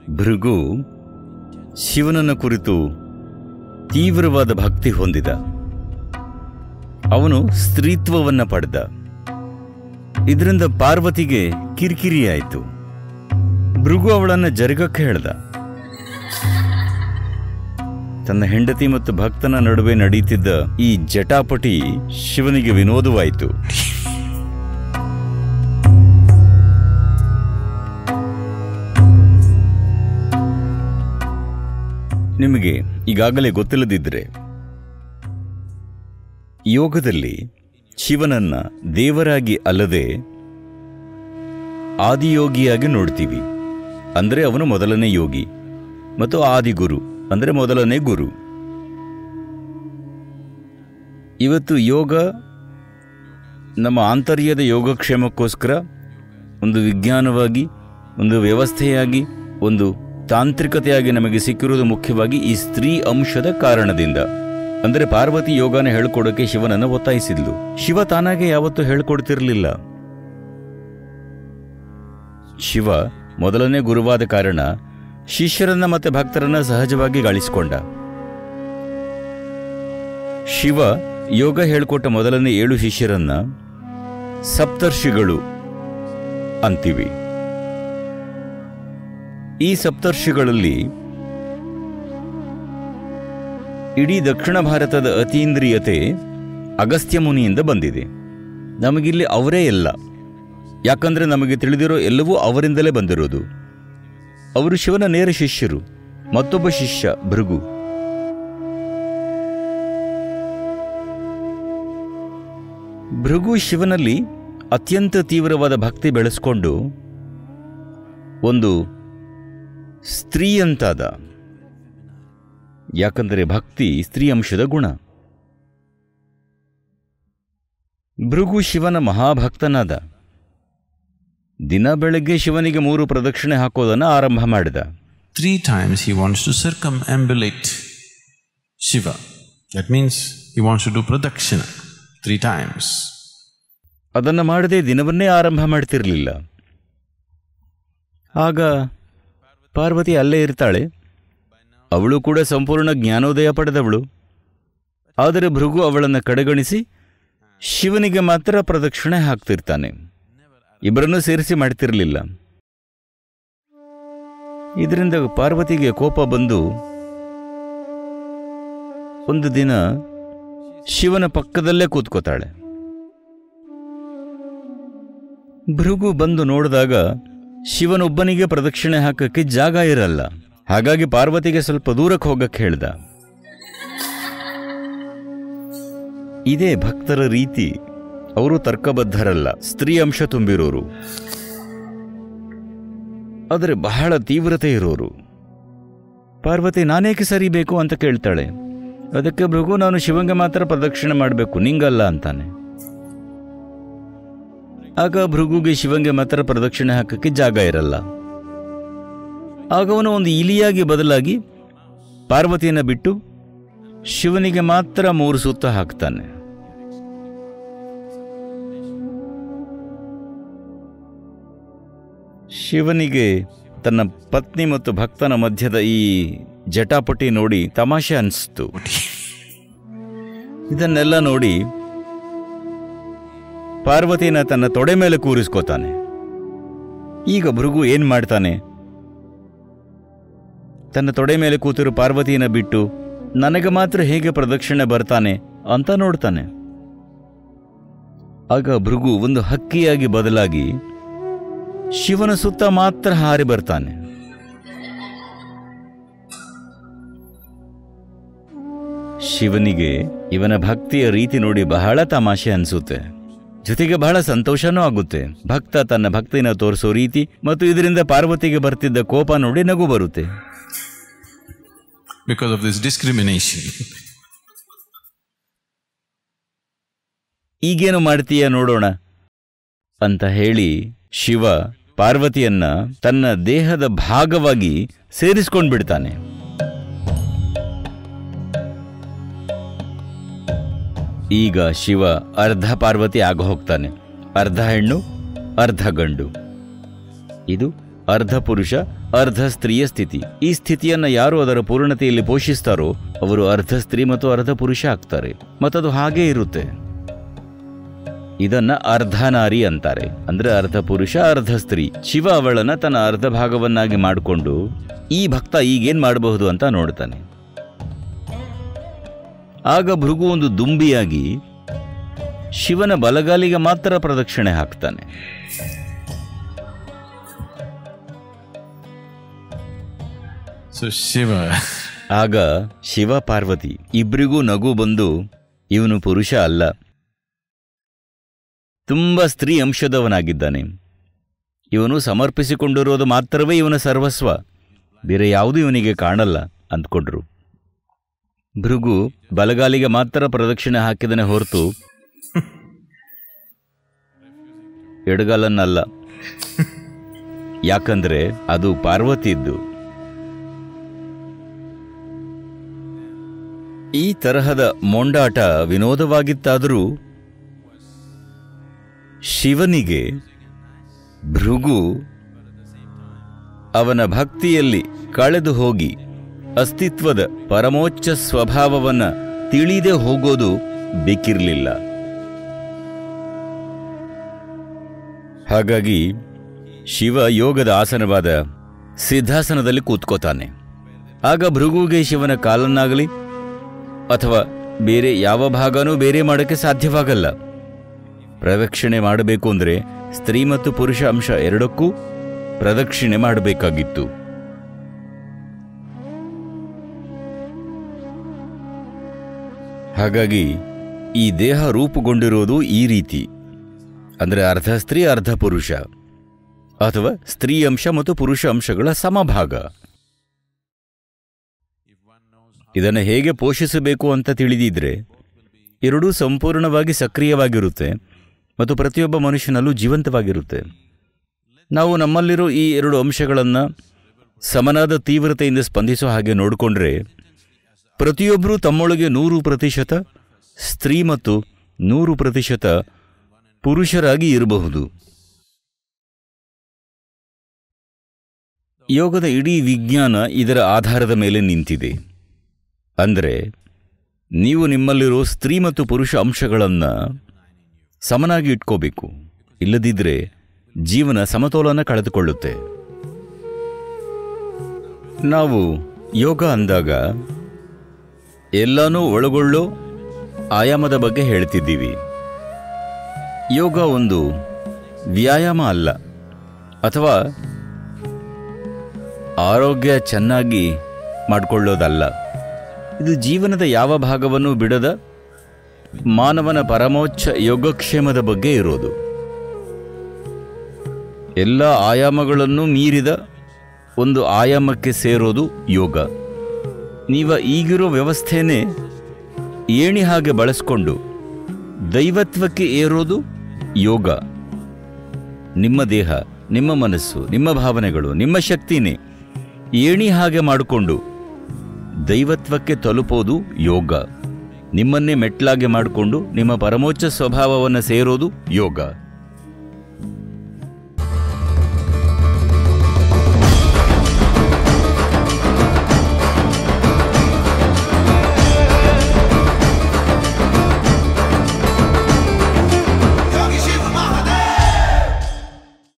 ಭೃಗು ಶಿವನನ್ನು ಕುರಿತು ತೀವ್ರವಾದ ಭಕ್ತಿ ಹೊಂದಿದ ಅವನು ಸ್ತ್ರೀತ್ವವನ್ನ ಪಡೆದ ಇದರಿಂದ ಪಾರ್ವತಿಗೆ ಕಿರಿಕಿರಿಯಾಯಿತು ಭೃಗು ಅವಳನ್ನು ಜರುಗಕ್ಕೆ ಹೇಳ್ದ ತನ್ನ ಹೆಂಡತಿ ಮತ್ತು ಭಕ್ತನ ನಡುವೆ ನಡೀತಿದ್ದ ಈ ಜಟಾಪಟಿ ಶಿವನಿಗೆ ವಿನೋದವಾಯಿತು ನಿಮಗೆ ಈಗಾಗಲೇ ಗೊತ್ತಿಲ್ಲದಿದ್ದರೆ ಯೋಗದಲ್ಲಿ ಶಿವನನ್ನ ದೇವರಾಗಿ ಅಲ್ಲದೆ ಆದಿಯೋಗಿಯಾಗಿ ನೋಡ್ತೀವಿ ಅಂದರೆ ಅವನು ಮೊದಲನೇ ಯೋಗಿ ಮತ್ತು ಆದಿಗುರು ಅಂದರೆ ಮೊದಲನೇ ಗುರು ಇವತ್ತು ಯೋಗ ನಮ್ಮ ಆಂತರ್ಯದ ಯೋಗಕ್ಷೇಮಕ್ಕೋಸ್ಕರ ಒಂದು ವಿಜ್ಞಾನವಾಗಿ ಒಂದು ವ್ಯವಸ್ಥೆಯಾಗಿ ಒಂದು ತಾಂತ್ರಿಕತೆಯಾಗಿ ನಮಗೆ ಸಿಕ್ಕಿರುವುದು ಮುಖ್ಯವಾಗಿ ಈ ಸ್ತ್ರೀ ಅಂಶದ ಕಾರಣದಿಂದ ಅಂದರೆ ಪಾರ್ವತಿ ಯೋಗನ ಹೇಳ್ಕೊಡೋಕೆ ಶಿವನನ್ನು ಒತ್ತಾಯಿಸಿದ್ಲು ಶಿವ ತಾನಾಗೆ ಯಾವತ್ತೂ ಹೇಳ್ಕೊಡ್ತಿರ್ಲಿಲ್ಲ ಶಿವ ಮೊದಲನೇ ಗುರುವಾದ ಕಾರಣ ಶಿಷ್ಯರನ್ನ ಮತ್ತೆ ಭಕ್ತರನ್ನ ಸಹಜವಾಗಿ ಗಳಿಸಿಕೊಂಡ ಶಿವ ಯೋಗ ಹೇಳ್ಕೊಟ್ಟ ಮೊದಲನೇ ಏಳು ಶಿಷ್ಯರನ್ನ ಸಪ್ತರ್ಷಿಗಳು ಅಂತೀವಿ ಈ ಸಪ್ತರ್ಷಿಗಳಲ್ಲಿ ಇಡೀ ದಕ್ಷಿಣ ಭಾರತದ ಅತೀಂದ್ರಿಯತೆ ಅಗಸ್ತ್ಯ ಮುನಿಯಿಂದ ಬಂದಿದೆ ನಮಗಿಲ್ಲಿ ಅವರೇ ಎಲ್ಲ ಯಾಕಂದ್ರೆ ನಮಗೆ ತಿಳಿದಿರೋ ಎಲ್ಲವೂ ಅವರಿಂದಲೇ ಬಂದಿರೋದು ಅವರು ಶಿವನ ನೇರ ಶಿಷ್ಯರು ಮತ್ತೊಬ್ಬ ಶಿಷ್ಯ ಭೃಗು ಭೃಗು ಶಿವನಲ್ಲಿ ಅತ್ಯಂತ ತೀವ್ರವಾದ ಭಕ್ತಿ ಬೆಳೆಸ್ಕೊಂಡು ಒಂದು ಸ್ತ್ರೀಯಂತಾದ ಯಾಕಂದರೆ ಭಕ್ತಿ ಸ್ತ್ರೀ ಅಂಶದ ಗುಣ ಭೃಗು ಶಿವನ ಮಹಾಭಕ್ತನಾದ ದಿನ ಬೆಳಗ್ಗೆ ಶಿವನಿಗೆ ಮೂರು ಪ್ರದಕ್ಷಿಣೆ ಹಾಕೋದನ್ನು ಆರಂಭ ಮಾಡಿದ Three times he wants to circumambulate Shiva. That means he wants to do pradakshina three times. ಅದನ್ನು ಮಾಡದೆ ದಿನವನ್ನೇ ಆರಂಭ ಮಾಡ್ತಿರಲಿಲ್ಲ ಆಗ ಪಾರ್ವತಿ ಅಲ್ಲೇ ಇರ್ತಾಳೆ ಅವಳು ಕೂಡ ಸಂಪೂರ್ಣ ಜ್ಞಾನೋದಯ ಪಡೆದವಳು ಆದರೆ ಭೃಗು ಅವಳನ್ನು ಕಡೆಗಣಿಸಿ ಶಿವನಿಗೆ ಮಾತ್ರ ಪ್ರದಕ್ಷಿಣೆ ಹಾಕ್ತಿರ್ತಾನೆ ಇಬ್ಬರನ್ನೂ ಸೇರಿಸಿ ಮಾಡ್ತಿರಲಿಲ್ಲ ಇದರಿಂದ ಪಾರ್ವತಿಗೆ ಕೋಪ ಬಂದು ಒಂದು ದಿನ ಶಿವನ ಪಕ್ಕದಲ್ಲೇ ಕೂತ್ಕೋತಾಳೆ ಭೃಗು ಬಂದು ನೋಡಿದಾಗ ಶಿವನೊಬ್ಬನಿಗೆ ಪ್ರದಕ್ಷಿಣೆ ಹಾಕಕ್ಕೆ ಜಾಗ ಇರಲ್ಲ ಹಾಗಾಗಿ ಪಾರ್ವತಿಗೆ ಸ್ವಲ್ಪ ದೂರಕ್ಕೆ ಹೋಗಕ್ಕೆ ಹೇಳ್ದ ಇದೇ ಭಕ್ತರ ರೀತಿ ಅವರು ತರ್ಕಬದ್ಧರಲ್ಲ ಸ್ತ್ರೀ ಅಂಶ ತುಂಬಿರೋರು ಆದರೆ ಬಹಳ ತೀವ್ರತೆ ಇರೋರು ಪಾರ್ವತಿ ನಾನೇಕೆ ಸರಿಬೇಕು ಅಂತ ಕೇಳ್ತಾಳೆ ಅದಕ್ಕೆ ಭೃಗು ನಾನು ಶಿವಂಗೆ ಮಾತ್ರ ಪ್ರದಕ್ಷಿಣೆ ಮಾಡಬೇಕು ನಿಂಗಲ್ಲ ಅಂತಾನೆ ಆಗ ಭೃಗುಗೆ ಶಿವಂಗೆ ಮಾತ್ರ ಪ್ರದಕ್ಷಿಣೆ ಹಾಕಕ್ಕೆ ಜಾಗ ಇರಲ್ಲ ಆಗ ಅವನು ಒಂದು ಇಲಿಯಾಗಿ ಬದಲಾಗಿ ಪಾರ್ವತಿಯನ್ನು ಬಿಟ್ಟು ಶಿವನಿಗೆ ಮಾತ್ರ ಮೂರು ಸುತ್ತ ಹಾಕ್ತಾನೆ ಶಿವನಿಗೆ ತನ್ನ ಪತ್ನಿ ಮತ್ತು ಭಕ್ತನ ಮಧ್ಯದ ಈ ಜಟಾಪಟಿ ನೋಡಿ ತಮಾಷೆ ಅನಿಸ್ತು ಇದನ್ನೆಲ್ಲ ನೋಡಿ ಪಾರ್ವತಿನ ತನ್ನ ತೊಡೆ ಮೇಲೆ ಕೂರಿಸ್ಕೋತಾನೆ ಈಗ ಭೃಗು ಏನ್ ಮಾಡ್ತಾನೆ ತನ್ನ ತೊಡೆ ಮೇಲೆ ಕೂತಿರೋ ಪಾರ್ವತಿನ ಬಿಟ್ಟು ನನಗೆ ಮಾತ್ರ ಹೇಗೆ ಪ್ರದಕ್ಷಿಣೆ ಬರ್ತಾನೆ ಅಂತ ನೋಡ್ತಾನೆ ಆಗ ಭೃಗು ಒಂದು ಹಕ್ಕಿಯಾಗಿ ಬದಲಾಗಿ ಶಿವನ ಸುತ್ತ ಮಾತ್ರ ಹಾರಿ ಬರ್ತಾನೆ ಶಿವನಿಗೆ ಇವನ ಭಕ್ತಿಯ ರೀತಿ ನೋಡಿ ಬಹಳ ತಮಾಷೆ ಅನಿಸುತ್ತೆ ಜೊತೆಗೆ ಬಹಳ ಸಂತೋಷನೂ ಆಗುತ್ತೆ ಭಕ್ತ ತನ್ನ ಭಕ್ತಿನ ತೋರಿಸೋ ರೀತಿ ಮತ್ತು ಇದರಿಂದ ಪಾರ್ವತಿಗೆ ಬರ್ತಿದ್ದ ಕೋಪ ನೋಡಿ ನಗು ಬರುತ್ತೆ Because of this discrimination. ಈಗೇನು ಮಾಡ್ತೀಯ ನೋಡೋಣ ಅಂತ ಹೇಳಿ ಶಿವ ಪಾರ್ವತಿಯನ್ನ ತನ್ನ ದೇಹದ ಭಾಗವಾಗಿ ಸೇರಿಸ್ಕೊಂಡು ಬಿಡ್ತಾನೆ ಈಗ ಶಿವ ಅರ್ಧ ಪಾರ್ವತಿ ಆಗ ಹೋಗ್ತಾನೆ ಅರ್ಧ ಹೆಣ್ಣು ಅರ್ಧ ಗಂಡು ಇದು ಅರ್ಧ ಪುರುಷ ಅರ್ಧ ಸ್ತ್ರೀಯ ಸ್ಥಿತಿ ಈ ಸ್ಥಿತಿಯನ್ನ ಯಾರು ಅದರ ಪೂರ್ಣತೆಯಲ್ಲಿ ಪೋಷಿಸ್ತಾರೋ ಅವರು ಅರ್ಧ ಸ್ತ್ರೀ ಮತ್ತು ಅರ್ಧ ಪುರುಷ ಆಗ್ತಾರೆ ಮತ್ತದು ಹಾಗೇ ಇರುತ್ತೆ ಇದನ್ನ ಅರ್ಧನಾರಿ ಅಂತಾರೆ ಅಂದ್ರೆ ಅರ್ಧ ಪುರುಷ ಅರ್ಧ ಸ್ತ್ರೀ ಶಿವ ಅವಳನ್ನ ತನ್ನ ಅರ್ಧ ಭಾಗವನ್ನಾಗಿ ಮಾಡಿಕೊಂಡು ಈ ಭಕ್ತ ಈಗೇನ್ ಮಾಡಬಹುದು ಅಂತ ನೋಡ್ತಾನೆ ಆಗ ಭೃಗು ಒಂದು ದುಂಬಿಯಾಗಿ ಶಿವನ ಬಲಗಾಲಿಗೆ ಮಾತ್ರ ಪ್ರದಕ್ಷಿಣೆ ಹಾಕ್ತಾನೆ So Shiva, ಆಗ ಶಿವ ಪಾರ್ವತಿ ಇಬ್ಬರಿಗೂ ನಗು ಬಂದು ಇವನು ಪುರುಷ ಅಲ್ಲ ತುಂಬ ಸ್ತ್ರೀ ಅಂಶದವನಾಗಿದ್ದಾನೆ ಇವನು ಸಮರ್ಪಿಸಿಕೊಂಡಿರೋದು ಮಾತ್ರವೇ ಇವನ ಸರ್ವಸ್ವ ಬೇರೆ ಯಾವುದೂ ಇವನಿಗೆ ಕಾಣಲ್ಲ ಅಂದ್ಕೊಂಡ್ರು ಭೃಗು ಬಲಗಾಲಿಗೆ ಮಾತ್ರ ಪ್ರದಕ್ಷಿಣೆ ಹಾಕಿದನೆ ಹೊರತು ಎಡಗಾಲನ್ನಲ್ಲ ಯಾಕಂದ್ರೆ ಅದು ಪಾರ್ವತಿದ್ದು ಈ ತರಹದ ಮೊಂಡಾಟ ವಿನೋದವಾಗಿತ್ತಾದರೂ ಶಿವನಿಗೆ ಭೃಗು ಅವನ ಭಕ್ತಿಯಲ್ಲಿ ಕಳೆದು ಹೋಗಿ ಅಸ್ತಿತ್ವದ ಪರಮೋಚ್ಚ ಸ್ವಭಾವವನ್ನ ತಿಳಿದೇ ಹೋಗೋದು ಬೇಕಿರಲಿಲ್ಲ ಹಾಗಾಗಿ ಶಿವ ಯೋಗದ ಆಸನವಾದ ಸಿದ್ಧಾಸನದಲ್ಲಿ ಕೂತ್ಕೋತಾನೆ ಆಗ ಭೃಗುವಿಗೆ ಶಿವನ ಕಾಲನ್ನಾಗಲಿ ಅಥವಾ ಬೇರೆ ಯಾವ ಭಾಗನೂ ಬೇರೆ ಮಾಡೋಕ್ಕೆ ಸಾಧ್ಯವಾಗಲ್ಲ ಪ್ರದಕ್ಷಿಣೆ ಮಾಡಬೇಕು ಅಂದರೆ ಸ್ತ್ರೀ ಮತ್ತು ಪುರುಷ ಅಂಶ ಎರಡಕ್ಕೂ ಪ್ರದಕ್ಷಿಣೆ ಮಾಡಬೇಕಾಗಿತ್ತು ಹಾಗಾಗಿ ಈ ದೇಹ ರೂಪುಗೊಂಡಿರೋದು ಈ ರೀತಿ ಅಂದರೆ ಅರ್ಧ ಸ್ತ್ರೀ ಅರ್ಧ ಪುರುಷ ಅಥವಾ ಸ್ತ್ರೀ ಅಂಶ ಮತ್ತು ಪುರುಷ ಅಂಶಗಳ ಸಮಭಾಗ ಇದನ್ನು ಹೇಗೆ ಪೋಷಿಸಬೇಕು ಅಂತ ತಿಳಿದಿದ್ರೆ ಎರಡೂ ಸಂಪೂರ್ಣವಾಗಿ ಸಕ್ರಿಯವಾಗಿರುತ್ತೆ ಮತ್ತು ಪ್ರತಿಯೊಬ್ಬ ಮನುಷ್ಯನಲ್ಲೂ ಜೀವಂತವಾಗಿರುತ್ತೆ ನಾವು ನಮ್ಮಲ್ಲಿರೋ ಈ ಎರಡು ಅಂಶಗಳನ್ನು ಸಮನಾದ ತೀವ್ರತೆಯಿಂದ ಸ್ಪಂದಿಸೋ ಹಾಗೆ ನೋಡಿಕೊಂಡ್ರೆ ಪ್ರತಿಯೊಬ್ಬರೂ ತಮ್ಮೊಳಗೆ ನೂರು ಪ್ರತಿಶತ ಸ್ತ್ರೀ ಮತ್ತು ನೂರು ಪ್ರತಿಶತ ಪುರುಷರಾಗಿ ಇರಬಹುದು ಯೋಗದ ಇಡೀ ವಿಜ್ಞಾನ ಇದರ ಆಧಾರದ ಮೇಲೆ ನಿಂತಿದೆ ಅಂದರೆ ನೀವು ನಿಮ್ಮಲ್ಲಿರೋ ಸ್ತ್ರೀ ಮತ್ತು ಪುರುಷ ಅಂಶಗಳನ್ನು ಸಮನಾಗಿ ಇಟ್ಕೋಬೇಕು ಇಲ್ಲದಿದ್ದರೆ ಜೀವನ ಸಮತೋಲನ ಕಳೆದುಕೊಳ್ಳುತ್ತೆ ನಾವು ಯೋಗ ಅಂದಾಗ ಎಲ್ಲನೂ ಒಳಗೊಳ್ಳೋ ಆಯಾಮದ ಬಗ್ಗೆ ಹೇಳ್ತಿದ್ದೀವಿ ಯೋಗ ಒಂದು ವ್ಯಾಯಾಮ ಅಲ್ಲ ಅಥವಾ ಆರೋಗ್ಯ ಚೆನ್ನಾಗಿ ಮಾಡಿಕೊಳ್ಳೋದಲ್ಲ ಇದು ಜೀವನದ ಯಾವ ಭಾಗವನ್ನು ಬಿಡದ ಮಾನವನ ಪರಮೋಚ್ಚ ಯೋಗಕ್ಷೇಮದ ಬಗ್ಗೆ ಇರೋದು ಎಲ್ಲ ಆಯಾಮಗಳನ್ನು ಮೀರಿದ ಒಂದು ಆಯಾಮಕ್ಕೆ ಸೇರೋದು ಯೋಗ ನೀವ ಈಗಿರೋ ವ್ಯವಸ್ಥೆನೇ ಏಣಿ ಹಾಗೆ ಬಳಸ್ಕೊಂಡು ದೈವತ್ವಕ್ಕೆ ಏರೋದು ಯೋಗ ನಿಮ್ಮ ದೇಹ ನಿಮ್ಮ ಮನಸ್ಸು ನಿಮ್ಮ ಭಾವನೆಗಳು ನಿಮ್ಮ ಶಕ್ತಿನೇ ಏಣಿ ಹಾಗೆ ಮಾಡಿಕೊಂಡು ದೈವತ್ವಕ್ಕೆ ತಲುಪೋದು ಯೋಗ ನಿಮ್ಮನ್ನೇ ಮೆಟ್ಲಾಗೆ ಮಾಡಿಕೊಂಡು ನಿಮ್ಮ ಪರಮೋಚ್ಚ ಸ್ವಭಾವವನ್ನು ಸೇರೋದು ಯೋಗ